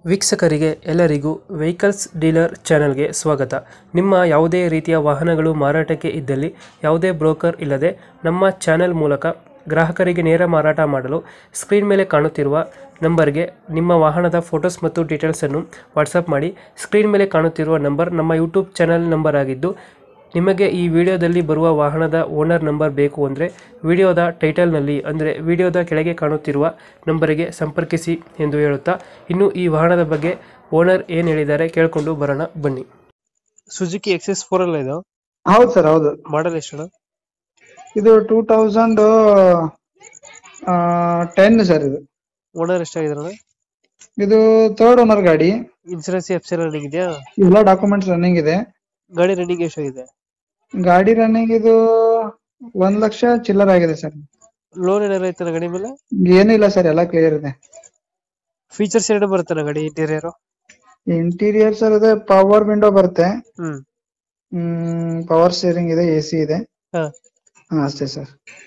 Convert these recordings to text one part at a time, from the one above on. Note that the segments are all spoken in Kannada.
ವೀಕ್ಷಕರಿಗೆ ಎಲ್ಲರಿಗೂ ವೆಹಿಕಲ್ಸ್ ಡೀಲರ್ ಚಾನೆಲ್ಗೆ ಸ್ವಾಗತ ನಿಮ್ಮ ಯಾವುದೇ ರೀತಿಯ ವಾಹನಗಳು ಮಾರಾಟಕ್ಕೆ ಇದ್ದಲ್ಲಿ ಯಾವುದೇ ಬ್ರೋಕರ್ ಇಲ್ಲದೆ ನಮ್ಮ ಚಾನೆಲ್ ಮೂಲಕ ಗ್ರಾಹಕರಿಗೆ ನೇರ ಮಾರಾಟ ಮಾಡಲು ಸ್ಕ್ರೀನ್ ಮೇಲೆ ಕಾಣುತ್ತಿರುವ ನಂಬರ್ಗೆ ನಿಮ್ಮ ವಾಹನದ ಫೋಟೋಸ್ ಮತ್ತು ಡೀಟೇಲ್ಸನ್ನು ವಾಟ್ಸಪ್ ಮಾಡಿ ಸ್ಕ್ರೀನ್ ಮೇಲೆ ಕಾಣುತ್ತಿರುವ ನಂಬರ್ ನಮ್ಮ ಯೂಟ್ಯೂಬ್ ಚಾನೆಲ್ ನಂಬರ್ ಆಗಿದ್ದು ನಿಮಗೆ ಈ ವಿಡಿಯೋದಲ್ಲಿ ಬರುವ ವಾಹನದ ಓನರ್ ನಂಬರ್ ಬೇಕು ಅಂದರೆ ವಿಡಿಯೋದ ಟೈಟಲ್ನಲ್ಲಿ ಅಂದರೆ ವಿಡಿಯೋದ ಕೆಳಗೆ ಕಾಣುತ್ತಿರುವ ನಂಬರಿಗೆ ಸಂಪರ್ಕಿಸಿ ಎಂದು ಹೇಳುತ್ತಾ ಇನ್ನು ಈ ವಾಹನದ ಬಗ್ಗೆ ಓನರ್ ಏನು ಹೇಳಿದ್ದಾರೆ ಕೇಳಿಕೊಂಡು ಬರೋಣ ಬನ್ನಿ ಸುಜುಕಿ ಎಕ್ಸೆಸ್ ಫೋರ್ ಅಲ್ಲ ಇದು ಹೌದು ಸರ್ ಹೌದು ಮಾಡಲ್ ಎಷ್ಟು ಇದು ಟೂ ತೌಸಂಡ್ ಟೆನ್ ಸರ್ ಇದು ಓನರ್ ಎಷ್ಟಾಗಿದ್ರಣ ಇದು ಥರ್ಡ್ ಓನರ್ ಗಾಡಿ ಇನ್ಸೂರೆನ್ಸ್ ಎಫ್ ಸಿ ರನ್ನಿಂಗ್ ಇದೆಯಾ ಎಲ್ಲ ಡಾಕ್ಯುಮೆಂಟ್ಸ್ ರನ್ನಿಂಗ್ ಇದೆ ಗಾಡಿ ರನ್ನಿಂಗ್ ಎಷ್ಟಾಗಿದೆ ಗಾಡಿ ರನ್ನಿಂಗ್ ಇದು ಒಂದ್ ಲಕ್ಷ ಚಿಲ್ಲರ್ ಆಗಿದೆ ಸರ್ ಲೋನ್ ಏನಾರ ಐತನ ಗಾಡಿ ಮೇಲೆ ಏನಿಲ್ಲ ಸರ್ ಎಲ್ಲ ಕ್ಲಿಯರ್ ಇದೆ ಫೀಚರ್ಸ್ ಎರಡು ಬರುತ್ತಲ್ಲ ಗಾಡಿ ಇಂಟೀರಿಯರ್ ಇಂಟೀರಿಯರ್ ಸರ್ ಇದೆ ಪವರ್ ವಿಂಡೋ ಬರುತ್ತೆ ಹ್ಮ್ ಹ್ಮ್ ಪವರ್ ಸ್ಟೇರಿಂಗ್ ಇದೆ ಎ ಸಿ ಇದೆ ಹಾ ಹಾ ಅಷ್ಟೇ ಸರ್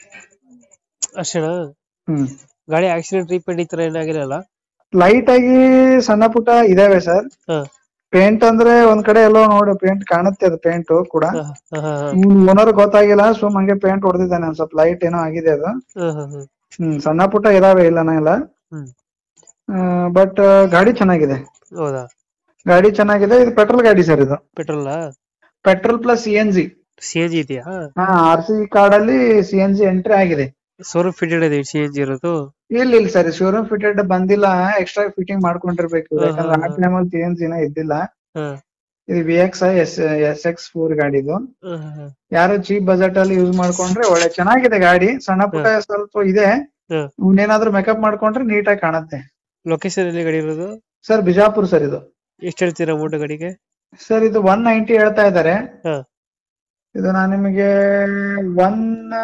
ಅಷ್ಟೇನಾ ಹ್ಮ್ ಗಾಡಿ ಆಕ್ಸಿಡೆಂಟ್ ರೀಪೇಂಟ್ ಈ ತರ ಏನಾಗಿರಲ್ಲ ಲೈಟ್ ಆಗಿ ಸಣ್ಣ ಪುಟ್ಟ ಇದಾವೆ ಸರ್ ಹಾ ಪೇಂಟ್ ಅಂದ್ರೆ ಒಂದ್ ಕಡೆ ಎಲ್ಲೋ ನೋಡಿ ಪೇಂಟ್ ಕಾಣುತ್ತೆ ಅದು ಪೇಂಟ್ ಕೂಡ ಹಾ ಹಾ ಹಾ ಹಾ ಓನರ್ ಗೊತ್ತಾಗಿಲ್ಲ ಸುಮ್ ಹಂಗೆ ಪೇಂಟ್ ಹೊಡೆದಿದ್ದಾನೆ ಒಂದ್ ಸ್ವಲ್ಪ ಲೈಟ್ ಏನೋ ಆಗಿದೆ ಅದು ಹಾ ಹಾ ಹಾ ಹ್ಮ್ ಸಣ್ಣ ಪುಟ್ಟ ಇದಾವೆ ಇಲ್ಲ ಇಲ್ಲ ಹ್ಮ್ ಬಟ್ ಗಾಡಿ ಚೆನ್ನಾಗಿದೆ ಹೌದಾ ಗಾಡಿ ಚೆನ್ನಾಗಿದೆ ಇದು ಪೆಟ್ರೋಲ್ ಗಾಡಿ ಸರ್ ಇದು petrol petrol plus C N G C N G ಇದೆಯಾ ಹಾ ಆರ್ ಸಿ ಕಾರ್ಡ್ ಅಲ್ಲಿ ಸಿ ಎನ್ ಜಿ ಎಂಟ್ರಿ ಆಗಿದೆ ಸೋರೂಮ್ ಫಿಟೆಡ್ ಇದೆ ಸಿ ಎನ್ ಜಿ ಇರೋದು ಇಲ್ಲ ಇಲ್ಲ ಸರ್ ಶೋರೂಮ್ ಫಿಟೆಡ್ ಬಂದಿಲ್ಲ ಎಕ್ಸ್ಟ್ರಾ ಫಿಟ್ಟಿಂಗ್ ಮಾಡ್ಕೊಂಡಿರ್ಬೇಕು ಹಾ, ಹಾ, ಯಾಕಂದ್ರೆ ಆ ಹಾ. ಟೈಮಲ್ಲಿ ಸಿ ಎನ್ ಜಿನ ಇದ್ದಿಲ್ಲ ಹಾ ಇದು V X S S X four ಗಾಡಿ ಇದು ಹಾ ಹಾ ಯಾರು ಚೀಪ್ ಬಜೆಟ್ ಅಲ್ಲಿ ಯೂಸ್ ಮಾಡ್ಕೊಂಡ್ರೆ ಒಳ್ಳೆ ಚೆನ್ನಾಗಿದೆ ಗಾಡಿ ಸಣ್ಣ ಪುಟ್ಟ ಸ್ವಲ್ಪ ಇದೆ ಹಾ ಏನಾದ್ರೂ ಮೇಕಪ್ ಮಾಡ್ಕೊಂಡ್ರೆ ನೀಟಾಗಿ ಕಾಣುತ್ತೆ ಲೊಕೇಶನ್ ಎಲ್ಲಿ ಗಾಡಿ ಇರೋದು ಸರ್ ಬಿಜಾಪುರ್ ಸರ್ ಇದು ಎಷ್ಟು ಹೇಳ್ತೀರಾ ಅಮೌಂಟ್ ಗಾಡಿಗೆ ಸರ್ ಇದು ಒನ್ ನೈಂಟಿ ಹೇಳ್ತಾ ಇದ್ದಾರೆ ಹಾ ಇದು ನಾನು ನಿಮಗೆ ಒನ್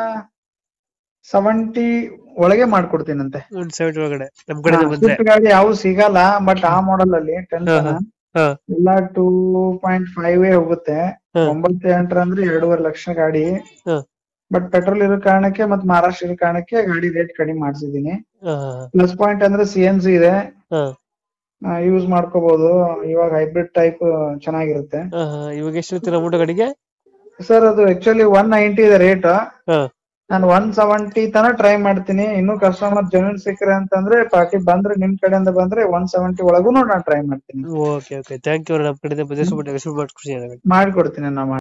ಸೆವೆಂಟಿ ಒಳಗೆ ಮಾಡ್ಕೊಡ್ತೀನಂತೆ ಒಂದ್ ಸೆವೆಂಟಿ ಒಳಗಡೆ ನಮ್ ಕಡೆಯಿಂದ ಬಂದ್ರೆ ಸ್ವಿಫ್ಟ್ ಗಾಡಿ ಯಾವ ಸಿಗಲ್ಲ ಬಟ್ ಆ ಮಾಡೆಲ್ ಅಲ್ಲಿ ಟೆನ್ ಹಾ, ಹಾ. ಹಾ ಎಲ್ಲ ಟೂ ಪಾಯಿಂಟ್ ಫೈವ್ ಹೋಗುತ್ತೆ ಹಾ. ಒಂಬತ್ತು ಎಂಟರ ಅಂದ್ರೆ ಎರಡೂವರೆ ಲಕ್ಷ ಗಾಡಿ ಹಾ ಬಟ್ ಪೆಟ್ರೋಲ್ ಇರೋ ಕಾರಣಕ್ಕೆ ಮತ್ ಮಹಾರಾಷ್ಟ್ರ ಇರೋ ಕಾರಣಕ್ಕೆ ಗಾಡಿ ರೇಟ್ ಕಡಿಮೆ ಮಾಡ್ಸಿದೀನಿ ಹಾ ಪ್ಲಸ್ ಪಾಯಿಂಟ್ ಅಂದ್ರೆ ಸಿ ಎನ್ ಸಿ ಇದೆ ಹಾ ಯೂಸ್ ಮಾಡ್ಕೋಬಹುದು ಇವಾಗ ಹೈಬ್ರಿಡ್ ಟೈಪ್ ಚೆನ್ನಾಗಿರುತ್ತೆ ಹಾ ಹಾ ಇವಾಗ ಎಷ್ಟು ಹೇಳ್ತೀರಾ ಅಮೌಂಟ್ ಗಾಡಿಗೆ ಸರ್ ಅದು ಆಕ್ಚುಲಿ ಒನ್ ನೈಂಟಿ ಇದೆ ರೇಟ್ ಹಾ ನಾನು ಒನ್ ಸೆವೆಂಟಿ ತನ ಟ್ರೈ ಮಾಡ್ತೀನಿ ಇನ್ನು ಕಸ್ಟಮರ್ ಜಮೀನ್ ಸಿಕ್ಕ್ರೆ ಅಂತಂದ್ರೆ ಪಾರ್ಟಿ ಬಂದ್ರೆ ನಿಮ್ ಕಡೆಯಿಂದ ಬಂದ್ರೆ ಒನ್ ಸೆವೆಂಟಿ ಒಳಗೂ ನಾನು ಟ್ರೈ ಮಾಡ್ತೀನಿ ಓಕೆ ಓಕೆ ಥ್ಯಾಂಕ್ ಯು ನಮ್ಮ ಕಡೆಯಿಂದ ಬಜೆಟ್ ಮಾಡ್ಕೊಡ್ತೀನಿ ಮಾಡ್ಕೊಡ್ತೀನಿ ನಾವು